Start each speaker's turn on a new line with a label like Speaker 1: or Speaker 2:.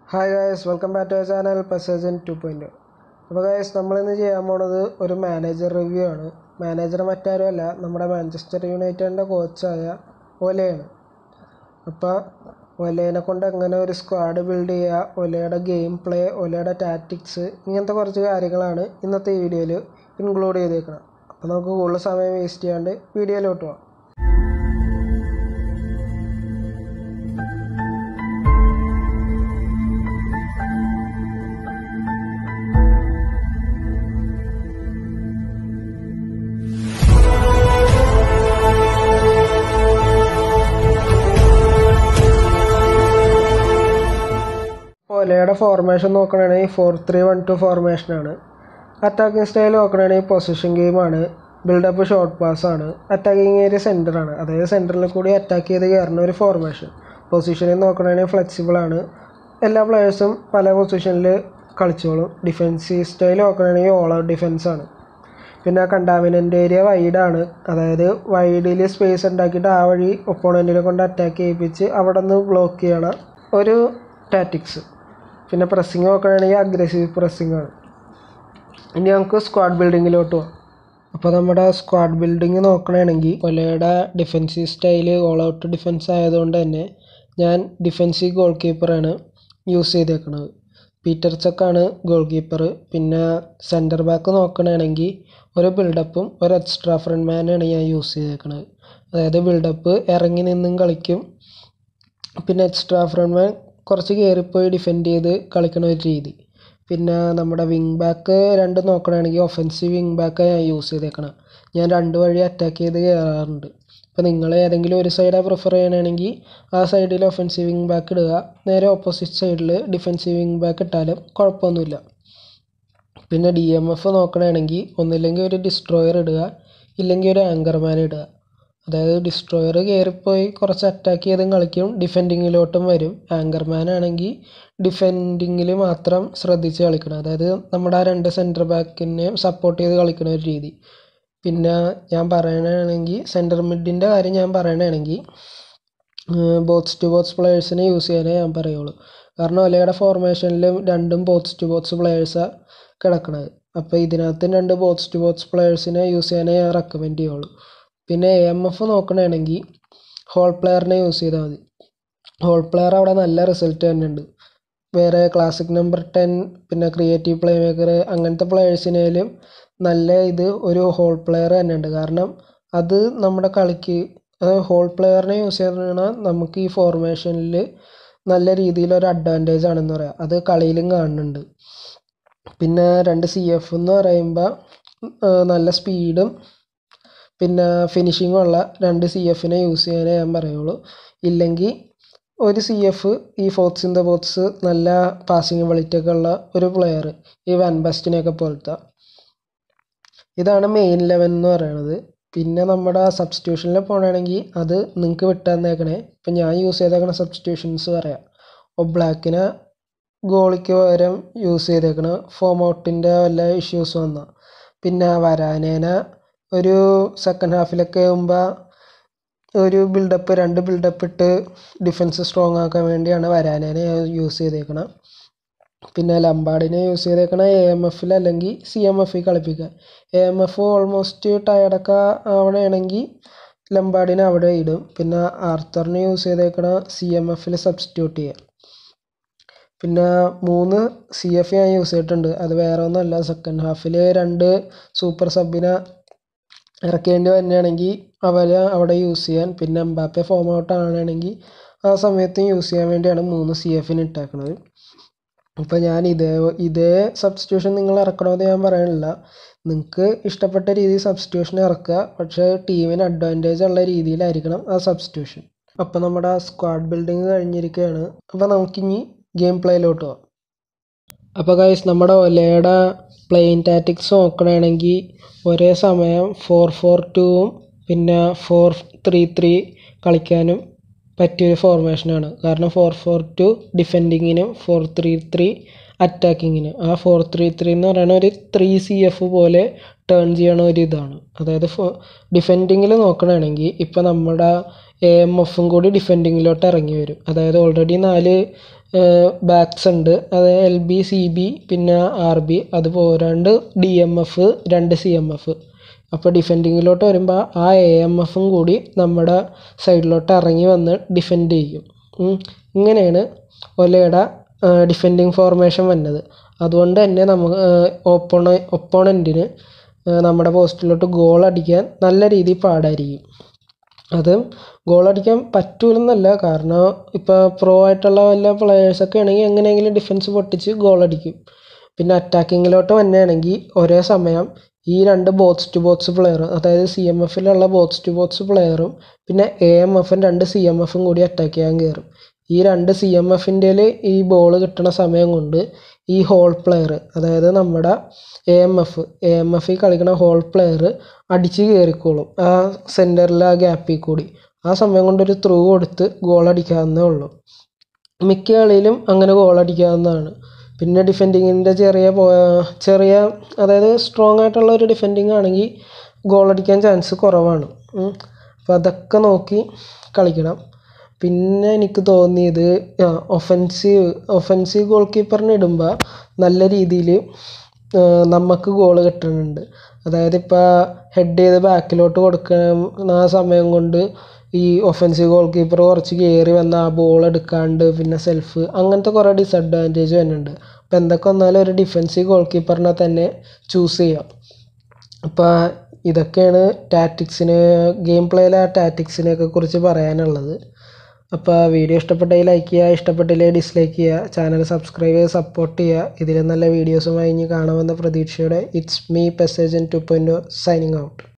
Speaker 1: Hi guys welcome back to our channel പെസേജൻ to point അപ്പോൾ guys നമ്മളിന്ന് ചെയ്യാൻ പോണത് ഒരു മാനേജർ റിവ്യൂ ആണ് മാനേജർ മറ്റാരുമല്ല നമ്മുടെ മാഞ്ചസ്റ്റർ യുണൈറ്റഡിൻ്റെ കോച്ചായ ഒലയാണ് അപ്പോൾ ഒലേനെ കൊണ്ട് എങ്ങനെ ഒരു സ്ക്വാഡ് ബിൽഡ് ചെയ്യുക ഒലയുടെ ഗെയിം പ്ലേ ഒലയുടെ ടാറ്റിക്സ് ഇങ്ങനത്തെ കുറച്ച് കാര്യങ്ങളാണ് ഇന്നത്തെ ഈ വീഡിയോയിൽ ഇൻക്ലൂഡ് ചെയ്തേക്കണം അപ്പോൾ നമുക്ക് കൂടുതൽ സമയം വേസ്റ്റ് ചെയ്യാണ്ട് വീഡിയോയിലോട്ട് പോകാം ഒലയുടെ ഫോർമേഷൻ നോക്കുകയാണെങ്കിൽ ഫോർ ത്രീ വൺ ടു ഫോർമേഷനാണ് അറ്റാക്കിംഗ് സ്റ്റൈൽ നോക്കുകയാണെങ്കിൽ പൊസിഷൻ ഗെയിമാണ് ബിൽഡപ്പ് ഷോർട്ട് പാസ് ആണ് അറ്റാക്കിംഗ് ഏരിയ സെൻറ്ററാണ് അതായത് സെൻറ്ററിൽ കൂടി അറ്റാക്ക് ചെയ്ത് കയറുന്ന ഒരു ഫോർമേഷൻ പൊസിഷനിൽ നോക്കുകയാണെങ്കിൽ ഫ്ലെക്സിബിൾ ആണ് എല്ലാ പ്ലെയേഴ്സും പല പൊസിഷനിൽ കളിച്ചോളും ഡിഫെൻസീവ് സ്റ്റൈൽ നോക്കുകയാണെങ്കിൽ ഓൾ ഔട്ട് ഡിഫെൻസ് ആണ് പിന്നെ കണ്ടാമിനൻ്റ് ഏരിയ വൈഡാണ് അതായത് വൈഡിൽ സ്പേസ് ഉണ്ടാക്കിയിട്ട് ആ വഴി ഒപ്പോണൻറ്റിനെ കൊണ്ട് അറ്റാക്ക് ചെയ്യിപ്പിച്ച് അവിടെ നിന്ന് ബ്ലോക്ക് ചെയ്യണ ഒരു ടാറ്റിക്സ് പിന്നെ പ്രസ്സിങ് നോക്കുകയാണെങ്കിൽ അഗ്രസീവ് പ്രസ്സിങ് ആണ് ഇനി നമുക്ക് സ്ക്വാഡ് ബിൽഡിങ്ങിലോട്ട് പോകാം അപ്പോൾ നമ്മുടെ സ്ക്വാഡ് ബിൽഡിങ് നോക്കണമെങ്കിൽ കൊലയുടെ defensive style all out defence ആയതുകൊണ്ട് തന്നെ ഞാൻ ഡിഫെൻസീവ് ഗോൾ കീപ്പറാണ് യൂസ് ചെയ്തേക്കുന്നത് പീറ്റർ ചക്കാണ് ഗോൾ കീപ്പർ പിന്നെ സെൻറ്റർ ബാക്ക് നോക്കണമെങ്കിൽ ഒരു ബിൽഡപ്പും ഒരു എക്സ്ട്രാ ഫ്രണ്ട് മാനാണ് ഞാൻ യൂസ് ചെയ്തേക്കുന്നത് അതായത് ബിൽഡപ്പ് ഇറങ്ങി നിന്നും കളിക്കും പിന്നെ എക്സ്ട്രാ ഫ്രണ്ട് മാൻ കുറച്ച് കയറിപ്പോയി ഡിഫെൻഡ് ചെയ്ത് കളിക്കണ ഒരു രീതി പിന്നെ നമ്മുടെ വിങ് ബാക്ക് രണ്ട് നോക്കണമെങ്കിൽ ഒഫൻസീവ് വിങ് ബാക്ക് ഞാൻ യൂസ് ചെയ്തേക്കണം ഞാൻ രണ്ട് വഴി അറ്റാക്ക് ചെയ്ത് കയറാറുണ്ട് ഇപ്പോൾ നിങ്ങൾ ഏതെങ്കിലും ഒരു സൈഡാണ് പ്രിഫർ ചെയ്യണമെങ്കിൽ ആ സൈഡിൽ ഒഫൻസീവ് വിങ് ബാക്ക് ഇടുക നേരെ ഓപ്പോസിറ്റ് സൈഡിൽ ഡിഫെൻസീവ് വിങ് ബാക്ക് ഇട്ടാലും കുഴപ്പമൊന്നുമില്ല പിന്നെ ഡി എം എഫ് നോക്കണമെങ്കിൽ ഒന്നില്ലെങ്കിൽ ഒരു ഡിസ്ട്രോയർ ഇടുക ഇല്ലെങ്കിൽ ഒരു ആങ്കർമാൻ ഇടുക അതായത് ഡിസ്ട്രോയർ കയറിപ്പോയി കുറച്ച് അറ്റാക്ക് ചെയ്തും കളിക്കും ഡിഫെൻഡിങ്ങിലോട്ടും വരും ആങ്കർമാൻ ആണെങ്കിൽ ഡിഫെൻഡിങ്ങിൽ മാത്രം ശ്രദ്ധിച്ച് കളിക്കണം അതായത് നമ്മുടെ ആ രണ്ട് സെൻറ്റർ ബാക്കിനെ സപ്പോർട്ട് ചെയ്ത് കളിക്കുന്ന ഒരു രീതി പിന്നെ ഞാൻ പറയണമെങ്കിൽ സെൻറ്റർ മിഡിൻ്റെ കാര്യം ഞാൻ പറയണമെങ്കിൽ ബോക്സ് ടു ബോക്സ് പ്ലെയേഴ്സിനെ യൂസ് ചെയ്യാനേ ഞാൻ പറയുള്ളൂ കാരണം ഒലയുടെ ഫോർമേഷനിലും രണ്ടും ബോക്സ് ടു ബോക്സ് പ്ലെയേഴ്സാണ് കിടക്കണത് അപ്പോൾ ഇതിനകത്ത് രണ്ട് ബോക്സ് ടു ബോക്സ് പ്ലെയേഴ്സിനെ യൂസ് ചെയ്യാനേ ഞാൻ റെക്കമെൻഡ് ചെയ്യുള്ളൂ പിന്നെ എ എം എഫ് നോക്കണമെങ്കിൽ ഹോൾ പ്ലെയറിനെ യൂസ് ചെയ്താൽ മതി ഹോൾ പ്ലെയർ അവിടെ നല്ല റിസൾട്ട് തന്നെയുണ്ട് വേറെ ക്ലാസിക് നമ്പർ ടെൻ പിന്നെ ക്രിയേറ്റീവ് പ്ലേ മേക്കർ അങ്ങനത്തെ പ്ലെയേഴ്സിനേലും നല്ല ഇത് ഒരു ഹോൾ പ്ലെയർ തന്നെയുണ്ട് കാരണം അത് നമ്മുടെ കളിക്ക് ഹോൾ പ്ലെയറിനെ യൂസ് ചെയ്യണ നമുക്ക് ഈ ഫോർമേഷനിൽ നല്ല രീതിയിലൊരു അഡ്വാൻറ്റേജ് ആണെന്ന് പറയാം അത് കളിയിലും കാണുന്നുണ്ട് പിന്നെ രണ്ട് സി എഫ് എന്ന് പറയുമ്പോൾ നല്ല സ്പീഡും പിന്നെ ഫിനിഷിങ്ങും ഉള്ള രണ്ട് സി എഫിനെ യൂസ് ചെയ്യാനേ ഞാൻ പറയുള്ളൂ ഇല്ലെങ്കിൽ ഒരു സി എഫ് ഈ ഫോർട്സ് ഇൻ ദ ബോക്സ് നല്ല പാസിങ് എബിലിറ്റിയൊക്കെ ഉള്ള ഒരു പ്ലെയർ ഈ വൻ ബസ്റ്റിനെയൊക്കെ പോലത്തെ ഇതാണ് മെയിൻ ലെവൻ എന്ന് പറയുന്നത് പിന്നെ നമ്മുടെ സബ്സ്റ്റിറ്റ്യൂഷനിൽ പോകണമെങ്കിൽ അത് നിങ്ങൾക്ക് വിട്ടുതന്നേക്കണേ ഇപ്പം ഞാൻ യൂസ് ചെയ്തേക്കണ സബ്സ്റ്റിറ്റ്യൂഷൻസ് പറയാം ഒബ്ലാക്കിനെ ഗോളിക്ക് പകരം യൂസ് ചെയ്തേക്കണ ഫോം ഔട്ടിൻ്റെ വല്ല ഇഷ്യൂസ് വന്ന പിന്നെ വരാനേനെ ഒരു സെക്കൻഡ് ഹാഫിലൊക്കെ ആകുമ്പോൾ ഒരു ബിൽഡപ്പ് രണ്ട് ബിൽഡപ്പ് ഇട്ട് ഡിഫൻസ് സ്ട്രോങ് ആക്കാൻ വേണ്ടിയാണ് വരാനേനെ യൂസ് ചെയ്തേക്കണം പിന്നെ ലംബാഡിനെ യൂസ് ചെയ്തേക്കണ എ എം എഫിൽ അല്ലെങ്കിൽ സി എം എഫിൽ കളിപ്പിക്കുക എ എം എഫ് ഓൾമോസ്റ്റ് ടയർഡൊക്കെ ആവണമെങ്കിൽ ലംബാഡിനെ അവിടെ ഇടും പിന്നെ ആർത്തറിനെ യൂസ് ചെയ്തേക്കണ സി എം എഫിൽ സബ്സ്റ്റിറ്റ്യൂട്ട് ചെയ്യുക പിന്നെ മൂന്ന് സി എഫ് ഞാൻ യൂസ് ചെയ്തിട്ടുണ്ട് അത് വേറെ ഒന്നുമല്ല സെക്കൻഡ് ഹാഫിൽ രണ്ട് സൂപ്പർ സബിനെ ഇറക്കേണ്ടി വരികയാണെങ്കിൽ അവരെ അവിടെ യൂസ് ചെയ്യാൻ പിന്നെ എംബാപ്പെ ഫോം ഔട്ട് ആണെങ്കിൽ ആ സമയത്തും യൂസ് ചെയ്യാൻ വേണ്ടിയാണ് മൂന്ന് സി എഫിന് ഇട്ടേക്കണത് അപ്പോൾ ഞാൻ ഇതേ ഇതേ സബ്സ്റ്റിറ്റ്യൂഷൻ നിങ്ങൾ ഇറക്കണമെന്ന് ഞാൻ പറയണില്ല നിങ്ങൾക്ക് ഇഷ്ടപ്പെട്ട രീതിയിൽ സബ്സ്റ്റിറ്റ്യൂഷൻ ഇറക്കുക പക്ഷേ ടീമിന് അഡ്വാൻറ്റേജ് ഉള്ള രീതിയിലായിരിക്കണം ആ സബ്സ്റ്റിറ്റ്യൂഷൻ അപ്പോൾ നമ്മുടെ സ്ക്വാഡ് ബിൽഡിങ് കഴിഞ്ഞിരിക്കുകയാണ് അപ്പോൾ നമുക്കിനി ഗെയിം പ്ലേയിലോട്ട് പോകാം അപ്പോൾ ഗൈസ് നമ്മുടെ ഒലയുടെ പ്ലെയിൻ ടാറ്റിക്സ് നോക്കണമെങ്കിൽ ഒരേ സമയം ഫോർ ഫോർ ടുവും പിന്നെ ഫോർ ത്രീ ത്രീ കളിക്കാനും പറ്റിയൊരു ഫോർമേഷനാണ് കാരണം ഫോർ ഫോർ ടു ഡിഫെൻഡിങ്ങിനും ഫോർ ത്രീ ത്രീ അറ്റാക്കിങ്ങിന് ആ ഫോർ ത്രീ ത്രീ എന്ന് പറയുന്ന ഒരു ത്രീ സി എഫ് പോലെ ടേൺ ചെയ്യണ ഒരു ഇതാണ് അതായത് ഡിഫെൻഡിങ്ങിൽ നോക്കണമെങ്കിൽ ഇപ്പോൾ നമ്മുടെ എ എം എഫും കൂടി ഡിഫെൻഡിങ്ങിലോട്ട് ഇറങ്ങി വരും അതായത് ഓൾറെഡി നാല് ബാക്സ് ഉണ്ട് അത് എൽ ബി സി ബി പിന്നെ ആർ ബി അത് പോരാണ്ട് ഡി എം എഫ് രണ്ട് സി എം എഫ് അപ്പോൾ ഡിഫെൻഡിങ്ങിലോട്ട് വരുമ്പോൾ ആ എ എം എഫും കൂടി നമ്മുടെ സൈഡിലോട്ട് ഇറങ്ങി വന്ന് ഡിഫെൻഡ് ചെയ്യും ഉം. ഇങ്ങനെയാണ് ഒലയുടെ ഡിഫെൻഡിങ് ഫോർമേഷൻ വന്നത് അതുകൊണ്ട് തന്നെ നമുക്ക് ഓപ്പോണ ഒപ്പോണൻറ്റിന് നമ്മുടെ പോസ്റ്റിലോട്ട് ഗോൾ അടിക്കാൻ നല്ല രീതിയിൽ പാടായിരിക്കും അത് ഗോൾ അടിക്കാൻ പറ്റൂലെന്നല്ല കാരണം ഇപ്പോൾ പ്രോ ആയിട്ടുള്ള വല്ല പ്ലെയേഴ്സൊക്കെ ആണെങ്കിൽ എങ്ങനെയെങ്കിലും ഡിഫൻസ് പൊട്ടിച്ച് ഗോൾ അടിക്കും പിന്നെ അറ്റാക്കിങ്ങിലോട്ട് വന്നെയാണെങ്കിൽ ഒരേ സമയം ഈ രണ്ട് ബോക്സ് ടു ബോക്സ് പ്ലെയർ അതായത് സി എം എഫിലുള്ള ബോക്സ് ടു ബോക്സ് പ്ലെയറും പിന്നെ എ എം എഫും രണ്ട് സി എം എഫും കൂടി അറ്റാക്ക് ചെയ്യാൻ കയറും ഈ രണ്ട് സി എം എഫിൻ്റെ ഈ ബോൾ കിട്ടുന്ന സമയം കൊണ്ട് ഈ ഹോൾ പ്ലെയർ അതായത് നമ്മുടെ A M F A M എഫിൽ കളിക്കുന്ന ഹോൾ പ്ലെയർ അടിച്ച് കയറിക്കോളും ആ സെൻറ്ററിൽ ആ ഗ്യാപ്പിൽ കൂടി ആ സമയം കൊണ്ട് ഒരു ത്രൂ കൊടുത്ത് ഗോൾ അടിക്കാവുന്നേ ഉള്ളൂ മിക്ക കളിയിലും അങ്ങനെ ഗോൾ അടിക്കാവുന്നതാണ് പിന്നെ ഡിഫെൻഡിങ്ങിൻ്റെ ചെറിയ പോ- ചെറിയ അതായത് സ്ട്രോങ് ആയിട്ടുള്ള ഒരു ഡിഫെൻഡിങ് ആണെങ്കിൽ ഗോൾ അടിക്കാൻ ചാൻസ് കുറവാണ് ഉം. അപ്പോൾ അതൊക്കെ നോക്കി കളിക്കണം പിന്നെ എനിക്ക് തോന്നിയത് ഒഫൻസീവ് ഒഫൻസീവ് ഗോൾ കീപ്പറിന് ഇടുമ്പോൾ നല്ല രീതിയിൽ നമുക്ക് ഗോൾ കിട്ടുന്നുണ്ട് അതായത് ഇപ്പോൾ ഹെഡ് ചെയ്ത് ബാക്കിലോട്ട് കൊടുക്കുന്ന ആ സമയം കൊണ്ട് ഈ ഒഫൻസീവ് ഗോൾ കീപ്പർ കുറച്ച് കയറി വന്ന് ആ ബോൾ എടുക്കാണ്ട് പിന്നെ സെൽഫ് അങ്ങനത്തെ കുറേ ഡിസഡ്വാൻറ്റേജ് വരുന്നുണ്ട് അപ്പോൾ എന്തൊക്കെ വന്നാലും ഒരു ഡിഫൻസീവ് ഗോൾ കീപ്പറിനെ തന്നെ ചൂസ് ചെയ്യാം അപ്പോൾ ഇതൊക്കെയാണ് ടാറ്റിക്സിന് ഗെയിം പ്ലേയിലെ ആ ടാറ്റിക്സിനെയൊക്കെ കുറിച്ച് പറയാനുള്ളത് അപ്പോൾ വീഡിയോ ഇഷ്ടപ്പെട്ടെങ്കിൽ ലൈക്ക് ചെയ്യുക ഇഷ്ടപ്പെട്ടില്ലെങ്കിൽ ഡിസ്ലൈക്ക് ചെയ്യുക ചാനൽ സബ്സ്ക്രൈബ് ചെയ്ത് സപ്പോർട്ട് ചെയ്യുക ഇതിലും നല്ല വീഡിയോസുമായി ഇനി കാണാമെന്ന പ്രതീക്ഷയോടെ ഇറ്റ്സ് മീ പെസേജൻ ടു പോയിൻറ്റ് സൈനിങ് ഔട്ട്